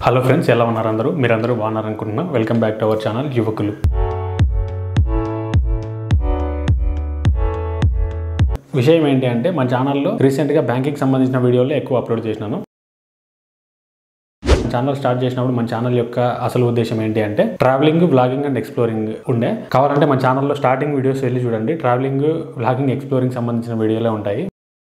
Hello friends ఎలా ఉన్నారు అందరూ మీరందరూ బాగున్నారు అనుకుంటున్నా welcome back to our channel యువకులు విషయం ఏంటి అంటే మన ఛానల్లో రీసెంట్గా బ్యాంకింగ్ సంబంధించిన వీడియోలు ఎక్కువ అప్లోడ్ చేసినాను ఛానల్ స్టార్ట్ చేసినప్పుడు మన ఛానల్ యొక్క అసలు ఉద్దేశం ఏంటి అంటే ట్రావెలింగ్ వ్లాగింగ్ అండ్ ఎక్స్ప్లోరింగ్ ఉండే కావాలంటే మన ఛానల్లో స్టార్టింగ్ వీడియోస్ వెళ్ళి చూడండి ట్రావెలింగ్ వ్లాగింగ్ ఎక్స్ప్లోరింగ్ సంబంధించిన వీడియోలే ఉంటాయి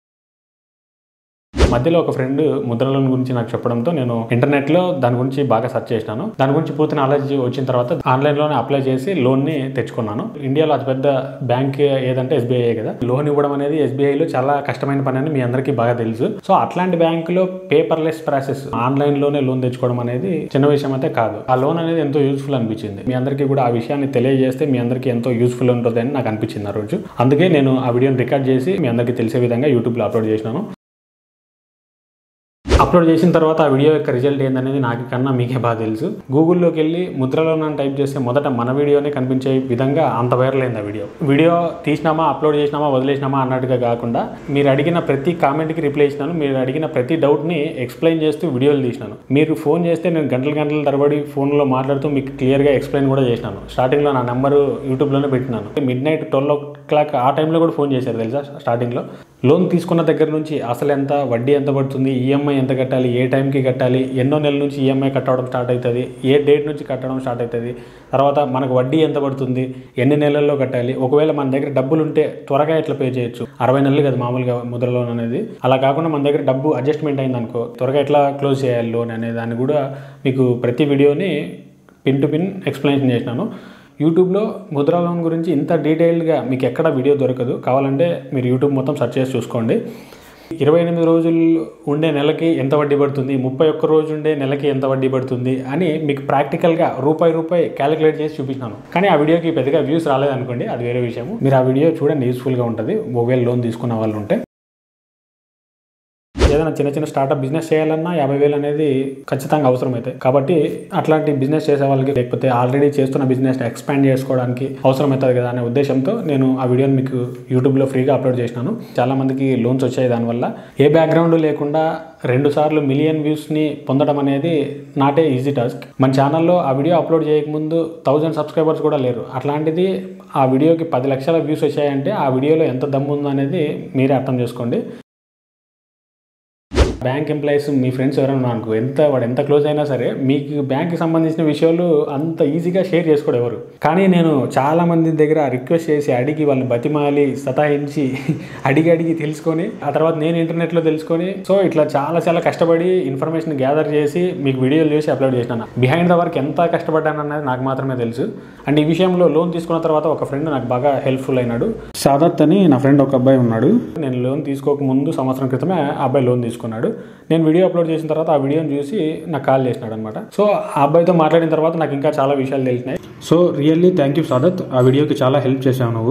మధ్యలో ఒక ఫ్రెండ్ ముద్ర లోన్ గురించి నాకు చెప్పడంతో నేను ఇంటర్నెట్ లో దాని గురించి బాగా సెర్చ్ చేసినాను దాని గురించి పూర్తి నాలెడ్జ్ వచ్చిన తర్వాత ఆన్లైన్ లోనే అప్లై చేసి లోన్ ని తెచ్చుకున్నాను ఇండియాలో అతిపెద్ద బ్యాంక్ ఏదంటే ఎస్బీఐ కదా లోన్ ఇవ్వడం అనేది SBI లో చాలా కష్టమైన పని అని మీ అందరికీ బాగా తెలుసు సో అట్లాంటి బ్యాంక్ లో పేపర్లెస్ ప్రాసెస్ ఆన్లైన్ లోనే లోన్ తెచ్చుకోవడం అనేది చిన్న విషయం అయితే కాదు ఆ లోన్ అనేది ఎంతో యూస్ఫుల్ అనిపించింది మీ అందరికీ కూడా ఆ విషయాన్ని తెలియజేస్తే మీ అందరికీ ఎంతో యూస్ఫుల్ ఉంటుంది అని నాకు అనిపించింది ఆ రోజు అందుకే నేను ఆ వీడియోని రికార్డ్ చేసి మీ అందరికీ తెలిసే విధంగా యూట్యూబ్ లో అప్లోడ్ చేసినాను అప్లోడ్ చేసిన తర్వాత ఆ వీడియో యొక్క రిజల్ట్ ఏందనేది నాకు కన్నా మీకే బాగా తెలుసు గూగుల్లోకి వెళ్ళి ముద్రలో టైప్ చేస్తే మొదట మన వీడియోనే కనిపించే విధంగా అంత వైరల్ అయింది ఆ వీడియో వీడియో తీసినామా అప్లోడ్ చేసినామా వదిలేసినామా అన్నట్టుగా కాకుండా మీరు అడిగిన ప్రతి కామెంట్కి రిప్లై ఇచ్చినాను మీరు అడిగిన ప్రతి డౌట్ని ఎక్స్ప్లెయిన్ చేస్తూ వీడియోలు తీసినాను మీరు ఫోన్ చేస్తే నేను గంటల గంటల తరబడి ఫోన్లో మాట్లాడుతూ మీకు క్లియర్గా ఎక్స్ప్లెయిన్ కూడా చేసినాను స్టార్టింగ్లో నా నెంబరు యూట్యూబ్లోనే పెట్టినాను midnight twelve o'clock ఆ టైంలో కూడా ఫోన్ చేశారు తెలుసా స్టార్టింగ్లో లోన్ తీసుకున్న దగ్గర నుంచి అసలు ఎంత వడ్డీ ఎంత పడుతుంది ఈఎంఐ ఎంత కట్టాలి ఏ టైంకి కట్టాలి ఎన్నో నెలల నుంచి ఈఎంఐ కట్టడం స్టార్ట్ అవుతుంది ఏ డేట్ నుంచి కట్టడం స్టార్ట్ అవుతుంది తర్వాత మనకు వడ్డీ ఎంత పడుతుంది ఎన్ని నెలల్లో కట్టాలి ఒకవేళ మన దగ్గర డబ్బులు ఉంటే త్వరగా ఎట్లా పే చేయొచ్చు అరవై నెలలు కదా మామూలుగా ముద్ర లోన్ అనేది అలా కాకుండా మన దగ్గర డబ్బు అడ్జస్ట్మెంట్ అయింది అనుకో త్వరగా ఎట్లా క్లోజ్ చేయాలి లోన్ అనే దాన్ని కూడా మీకు ప్రతి వీడియోని పిన్ టు పిన్ ఎక్స్ప్లెనేషన్ చేసినాను యూట్యూబ్లో ముద్రా లోన్ గురించి ఇంత డీటెయిల్డ్గా మీకు ఎక్కడ వీడియో దొరకదు కావాలంటే మీరు యూట్యూబ్ మొత్తం సెర్చ్ చేసి చూసుకోండి ఇరవై ఎనిమిది రోజులు ఉండే నెలకి ఎంత వడ్డీ పడుతుంది ముప్పై ఒక్క రోజు ఉండే నెలకి ఎంత వడ్డీ పడుతుంది అని మీకు ప్రాక్టికల్గా రూపాయి రూపాయి క్యాలిక్యులేట్ చేసి చూపించినాను కానీ ఆ వీడియోకి పెద్దగా వ్యూస్ రాలేదనుకోండి అది వేరే విషయం మీరు ఆ వీడియో చూడండి యూస్ఫుల్గా ఉంటుంది మొబైల్ లోన్ తీసుకున్న వాళ్ళు ఉంటే ఏదైనా చిన్న చిన్న స్టార్టప్ బిజినెస్ చేయాలన్నా యాభై వేలు అనేది ఖచ్చితంగా అవసరం అవుతాయి కాబట్టి అట్లాంటి బిజినెస్ చేసే వాళ్ళకి లేకపోతే ఆల్రెడీ చేస్తున్న బిజినెస్ ఎక్స్పాండ్ చేసుకోవడానికి అవసరం అవుతుంది కదా అనే ఉద్దేశంతో నేను ఆ వీడియోని మీకు యూట్యూబ్లో ఫ్రీగా అప్లోడ్ చేసినాను చాలా మందికి లోన్స్ వచ్చాయి దానివల్ల ఏ బ్యాక్గ్రౌండ్ లేకుండా రెండు సార్లు మిలియన్ వ్యూస్ని పొందడం అనేది నాటే ఈజీ టాస్క్ మన ఛానల్లో ఆ వీడియో అప్లోడ్ చేయకముందు థౌజండ్ సబ్స్క్రైబర్స్ కూడా లేరు అట్లాంటిది ఆ వీడియోకి పది లక్షల వ్యూస్ వచ్చాయంటే ఆ వీడియోలో ఎంత దమ్ము ఉందో అనేది మీరే అర్థం చేసుకోండి బ్యాంక్ ఎంప్లాయీస్ మీ ఫ్రెండ్స్ ఎవరైనా అనుకో ఎంత వాడు ఎంత క్లోజ్ అయినా సరే మీకు బ్యాంక్కి సంబంధించిన విషయాలు అంత ఈజీగా షేర్ చేసుకోడు ఎవరు కానీ నేను చాలా మంది దగ్గర రిక్వెస్ట్ చేసి అడిగి వాళ్ళని బతిమాలి సతాయించి అడిగి అడిగి తెలుసుకొని ఆ తర్వాత నేను ఇంటర్నెట్లో తెలుసుకొని సో ఇట్లా చాలా చాలా కష్టపడి ఇన్ఫర్మేషన్ గ్యాదర్ చేసి మీకు వీడియోలు చేసి అప్లోడ్ చేసినాను బిహైండ్ ద వర్క్ ఎంత కష్టపడ్డాను అన్నది నాకు మాత్రమే తెలుసు అండ్ ఈ విషయంలో లోన్ తీసుకున్న తర్వాత ఒక ఫ్రెండ్ నాకు బాగా హెల్ప్ఫుల్ అయినాడు సాదత్ అని నా ఫ్రెండ్ ఒక అబ్బాయి ఉన్నాడు నేను లోన్ తీసుకోక ముందు సంవత్సరం క్రితమే ఆ అబ్బాయి లోన్ తీసుకున్నాడు నేను వీడియో అప్లోడ్ చేసిన తర్వాత ఆ వీడియోని చూసి నాకు కాల్ చేసినాడు అనమాట సో ఆ అబ్బాయితో మాట్లాడిన తర్వాత నాకు ఇంకా చాలా విషయాలు తెలిసినాయి so really thank you Saadat ఆ వీడియోకి చాలా హెల్ప్ చేశావు నువ్వు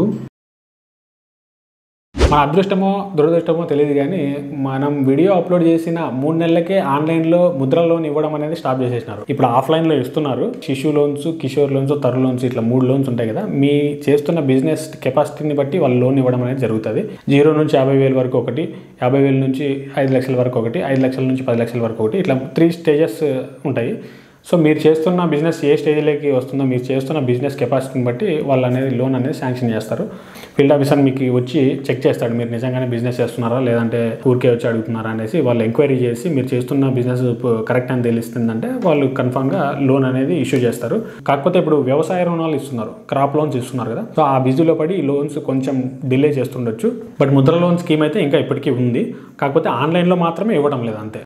మన అదృష్టమో దురదృష్టమో తెలియదు కానీ మనం వీడియో అప్లోడ్ చేసిన మూడు నెలలకే ఆన్లైన్లో ముద్ర లోన్ ఇవ్వడం అనేది స్టాప్ చేసేసినారు ఇప్పుడు ఆఫ్లైన్లో ఇస్తున్నారు Shishu loans Kishore loans Tarun loans ఇట్లా మూడు లోన్స్ ఉంటాయి కదా మీ చేస్తున్న బిజినెస్ కెపాసిటీని బట్టి వాళ్ళు లోన్ ఇవ్వడం అనేది జరుగుతుంది జీరో నుంచి యాభై వేల వరకు ఒకటి యాభై వేల నుంచి ఐదు లక్షల వరకు ఒకటి ఐదు లక్షల నుంచి పది లక్షల వరకు ఒకటి ఇట్లా త్రీ స్టేజెస్ ఉంటాయి సో మీరు చేస్తున్న బిజినెస్ ఏ స్టేజ్లోకి వస్తుందో మీరు చేస్తున్న బిజినెస్ కెపాసిటీని బట్టి వాళ్ళు అనేది లోన్ అనేది శాంక్షన్ చేస్తారు ఫీల్డ్ ఆఫీసర్ మీకు వచ్చి చెక్ చేస్తాడు మీరు నిజంగానే బిజినెస్ చేస్తున్నారా లేదంటే ఊరికే వచ్చి అడుగుతున్నారా అనేసి వాళ్ళు ఎంక్వైరీ చేసి మీరు చేస్తున్న బిజినెస్ కరెక్ట్ అని తెలుస్తుందంటే వాళ్ళు కన్ఫామ్గా లోన్ అనేది ఇష్యూ చేస్తారు కాకపోతే ఇప్పుడు వ్యవసాయ రుణాలు ఇస్తున్నారు క్రాప్ లోన్స్ ఇస్తున్నారు కదా సో ఆ బిజీలో పడి ఈ లోన్స్ కొంచెం డిలే చేస్తుండొచ్చు బట్ ముద్ర లోన్ స్కీమ్ అయితే ఇంకా ఇప్పటికీ ఉంది కాకపోతే ఆన్లైన్లో మాత్రమే ఇవ్వడం లేదు అంతే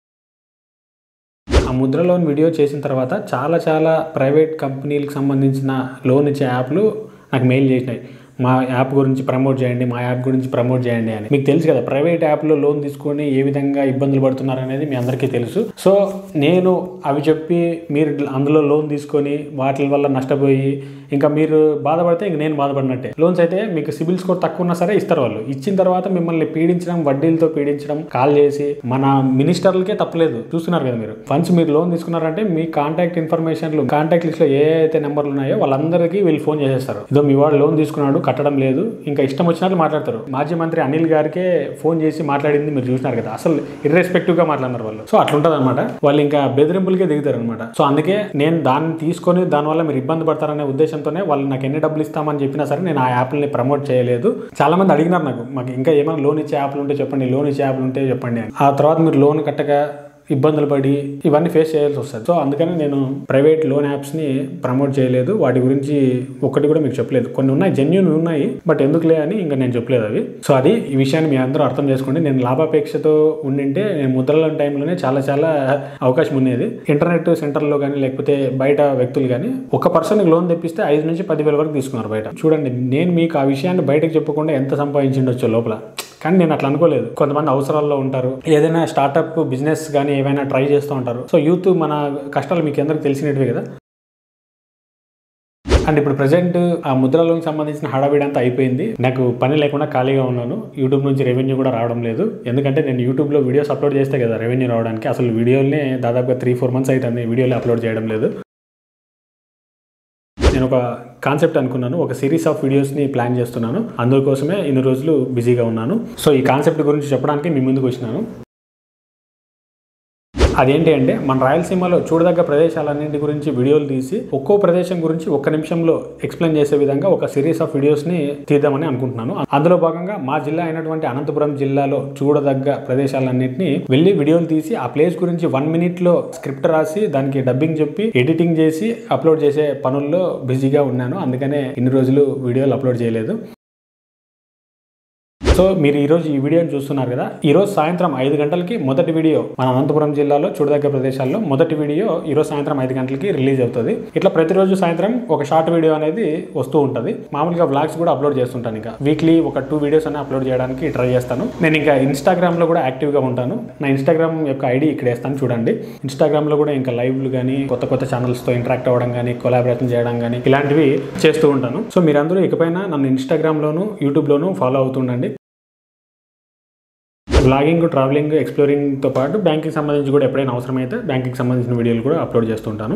ఆ ముద్ర లోన్ వీడియో చేసిన తర్వాత చాలా చాలా ప్రైవేట్ కంపెనీలకు సంబంధించిన లోన్ ఇచ్చే యాప్లు నాకు మెయిల్ చేసినాయి మా యాప్ గురించి ప్రమోట్ చేయండి మా యాప్ గురించి ప్రమోట్ చేయండి అని మీకు తెలుసు కదా ప్రైవేట్ యాప్లో లోన్ తీసుకొని ఏ విధంగా ఇబ్బందులు పడుతున్నారు అనేది మీ అందరికీ తెలుసు సో నేను అవి చెప్పి మీరు అందులో లోన్ తీసుకొని వాటి వల్ల నష్టపోయి ఇంకా మీరు బాధపడితే ఇంక నేను బాధపడినట్టే లోన్స్ అయితే మీకు సిబిల్ స్కోర్ తక్కువ ఉన్నా సరే ఇస్తారు వాళ్ళు ఇచ్చిన తర్వాత మిమ్మల్ని పీడించడం వడ్డీలతో పీడించడం కాల్ చేసి మన మినిస్టర్లకే తప్పలేదు చూస్తున్నారు కదా మీరు ఫండ్స్ మీరు లోన్ తీసుకున్నారంటే మీ కాంటాక్ట్ ఇన్ఫర్మేషన్లు కాంటాక్ట్ లిస్ట్ లో ఏ అయితే నెంబర్లు ఉన్నాయో వాళ్ళందరికీ వీళ్ళు ఫోన్ చేసేస్తారు ఇదో మీ వాడు లోన్ తీసుకున్నాడు కట్టడం లేదు ఇంకా ఇష్టం వచ్చినట్లు మాట్లాడతారు మాజీ మంత్రి అనిల్ గారికే ఫోన్ చేసి మాట్లాడింది మీరు చూసినారు కదా అసలు ఇర్రెస్పెక్టివ్ గా మాట్లాడినారు వాళ్ళు సో అట్లుంటది అనమాట వాళ్ళు ఇంకా బెదిరింపులకే దిగుతారు అనమాట సో అందుకే నేను దాన్ని తీసుకొని దానివల్ల మీరు ఇబ్బంది పడతారనే ఉద్దేశంతోనే వాళ్ళు నాకు ఎన్ని డబ్బులు ఇస్తామని చెప్పినా సరే నేను ఆ యాప్ని ప్రమోట్ చేయలేదు చాలా మంది అడిగినారు నాకు మాకు ఇంకా ఏమైనా లోన్ ఇచ్చే యాప్లు ఉంటే చెప్పండి లోన్ ఇచ్చే యాప్లు ఉంటే చెప్పండి అని. ఆ తర్వాత మీరు లోన్ కట్టక ఇబ్బందులు పడి ఇవన్నీ ఫేస్ చేయాల్సి వస్తుంది సో అందుకని నేను ప్రైవేట్ లోన్ యాప్స్ని ప్రమోట్ చేయలేదు వాటి గురించి ఒక్కటి కూడా మీకు చెప్పలేదు కొన్ని ఉన్నాయి జెన్యున్ ఉన్నాయి బట్ ఎందుకులే అని ఇంకా నేను చెప్పలేదు అవి సో అది ఈ విషయాన్ని మీ అందరూ అర్థం చేసుకోండి నేను లాభాపేక్షతో ఉండింటే నేను ముద్రల టైంలోనే చాలా చాలా అవకాశం ఉండేది ఇంటర్నెట్ సెంటర్లో కానీ లేకపోతే బయట వ్యక్తులు కానీ ఒక పర్సన్కి లోన్ తెప్పిస్తే ఐదు నుంచి పదివేల వరకు తీసుకున్నారు బయట చూడండి నేను మీకు ఆ విషయాన్ని బయటకు చెప్పకుండా ఎంత సంపాదించిండొచ్చో లోపల కానీ నేను అట్లా అనుకోలేదు కొంతమంది అవసరాల్లో ఉంటారు ఏదైనా స్టార్టప్ బిజినెస్ కానీ ఏవైనా ట్రై చేస్తూ ఉంటారు సో యూత్ మన కష్టాలు మీకు అందరికి తెలిసినట్టువే కదా అండ్ ఇప్పుడు ప్రజెంట్ ఆ ముద్రలోకి సంబంధించిన హడావిడి అంతా అయిపోయింది నాకు పని లేకుండా ఖాళీగా ఉన్నాను యూట్యూబ్ నుంచి రెవెన్యూ కూడా రావడం లేదు ఎందుకంటే నేను యూట్యూబ్లో వీడియోస్ అప్లోడ్ చేస్తే కదా రెవెన్యూ రావడానికి అసలు వీడియోలనే దాదాపుగా త్రీ ఫోర్ మంత్స్ అవుతుంది వీడియోలు అప్లోడ్ చేయడం లేదు నేను ఒక కాన్సెప్ట్ అనుకున్నాను ఒక సిరీస్ ఆఫ్ వీడియోస్ని ప్లాన్ చేస్తున్నాను అందుకోసమే ఇన్ని రోజులు బిజీగా ఉన్నాను సో ఈ కాన్సెప్ట్ గురించి చెప్పడానికి మీ ముందుకు వచ్చినాను అదేంటి అంటే మన రాయలసీమలో చూడదగ్గ ప్రదేశాలన్నింటి గురించి వీడియోలు తీసి ఒక్కో ప్రదేశం గురించి ఒక్క నిమిషంలో ఎక్స్ప్లెయిన్ చేసే విధంగా ఒక సిరీస్ ఆఫ్ వీడియోస్ని తీద్దామని అనుకుంటున్నాను అందులో భాగంగా మా జిల్లా అయినటువంటి అనంతపురం జిల్లాలో చూడదగ్గ ప్రదేశాలన్నింటినీ వెళ్ళి వీడియోలు తీసి ఆ ప్లేస్ గురించి వన్ మినిట్లో స్క్రిప్ట్ రాసి దానికి డబ్బింగ్ చెప్పి ఎడిటింగ్ చేసి అప్లోడ్ చేసే పనుల్లో బిజీగా ఉన్నాను అందుకనే ఇన్ని రోజులు వీడియోలు అప్లోడ్ చేయలేదు సో మీరు ఈ రోజు ఈ వీడియోని చూస్తున్నారు కదా ఈ రోజు సాయంత్రం ఐదు గంటలకి మొదటి వీడియో మన అనంతపురం జిల్లాలో చూడదగ్గ ప్రదేశాల్లో మొదటి వీడియో ఈ రోజు సాయంత్రం ఐదు గంటలకి రిలీజ్ అవుతుంది ఇట్లా ప్రతిరోజు సాయంత్రం ఒక షార్ట్ వీడియో అనేది వస్తూ ఉంటుంది మామూలుగా వ్లాగ్స్ కూడా అప్లోడ్ చేస్తుంటాను ఇంకా వీక్లీ ఒక టూ వీడియోస్ అని అప్లోడ్ చేయడానికి ట్రై చేస్తాను నేను ఇంకా ఇన్స్టాగ్రామ్ లో కూడా యాక్టివ్ గా ఉంటాను నా ఇన్స్టాగ్రామ్ యొక్క ఐడి ఇక్కడ వేస్తాను చూడండి ఇన్స్టాగ్రామ్ లో కూడా ఇంకా లైవ్లు కానీ కొత్త కొత్త ఛానల్స్ తో ఇంటరాక్ట్ అవ్వడం కానీ కొలాబరేషన్ చేయడం కానీ ఇలాంటివి చేస్తూ ఉంటాను సో మీరందరూ ఇకపైన నన్ను ఇన్స్టాగ్రామ్ లోను యూట్యూబ్ లోను ఫాలో అవుతుండండి బ్లాగింగ్ ట్రావెలింగ్ ఎక్స్ప్లోరింగ్తో పాటు బ్యాంకింగ్ సంబంధించి కూడా ఎప్పుడైనా అవసరమైతే బ్యాంకింగ్ సంబంధించిన వీడియోలు కూడా అప్లోడ్ చేస్తుంటాను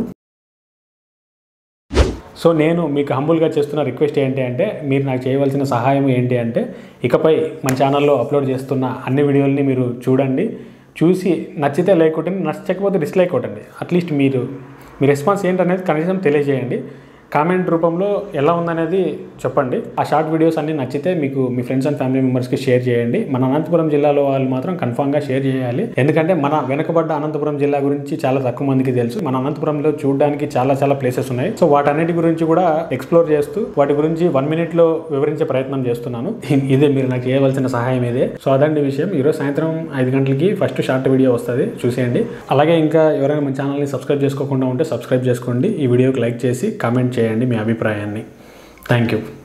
సో నేను మీకు హంబుల్గా చేస్తున్న రిక్వెస్ట్ ఏంటి అంటే మీరు నాకు చేయవలసిన సహాయం ఏంటి అంటే ఇకపై మన ఛానల్లో అప్లోడ్ చేస్తున్న అన్ని వీడియోలని మీరు చూడండి చూసి నచ్చితే లైక్ కొట్టండి నచ్చకపోతే డిస్లైక్ కొట్టండి అట్లీస్ట్ మీరు మీ రెస్పాన్స్ ఏంటనేది కనీసం తెలియజేయండి కామెంట్ రూపంలో ఎలా ఉందనేది చెప్పండి ఆ షార్ట్ వీడియోస్ అన్ని నచ్చితే మీకు మీ ఫ్రెండ్స్ అండ్ ఫ్యామిలీ మెంబర్స్కి షేర్ చేయండి మన అనంతపురం జిల్లాలో వాళ్ళు మాత్రం కన్ఫామ్గా షేర్ చేయాలి ఎందుకంటే మన వెనుకబడ్డ అనంతపురం జిల్లా గురించి చాలా తక్కువ మందికి తెలుసు మన అనంతపురంలో చూడడానికి చాలా చాలా ప్లేసెస్ ఉన్నాయి సో వాటన్నిటి గురించి కూడా ఎక్స్ప్లోర్ చేస్తూ వాటి గురించి వన్ మినిట్లో వివరించే ప్రయత్నం చేస్తున్నాను ఇదే మీరు నాకు చేయవలసిన సహాయం ఇదే సో అదండి విషయం ఈరోజు సాయంత్రం ఐదు గంటలకి ఫస్ట్ షార్ట్ వీడియో వస్తుంది చూసేయండి అలాగే ఇంకా ఎవరైనా మన ఛానల్ని సబ్స్క్రైబ్ చేసుకోకుండా ఉంటే సబ్స్క్రైబ్ చేసుకోండి ఈ వీడియోకి లైక్ చేసి కామెంట్ చేయండి మీ అభిప్రాయాన్ని థ్యాంక్ యూ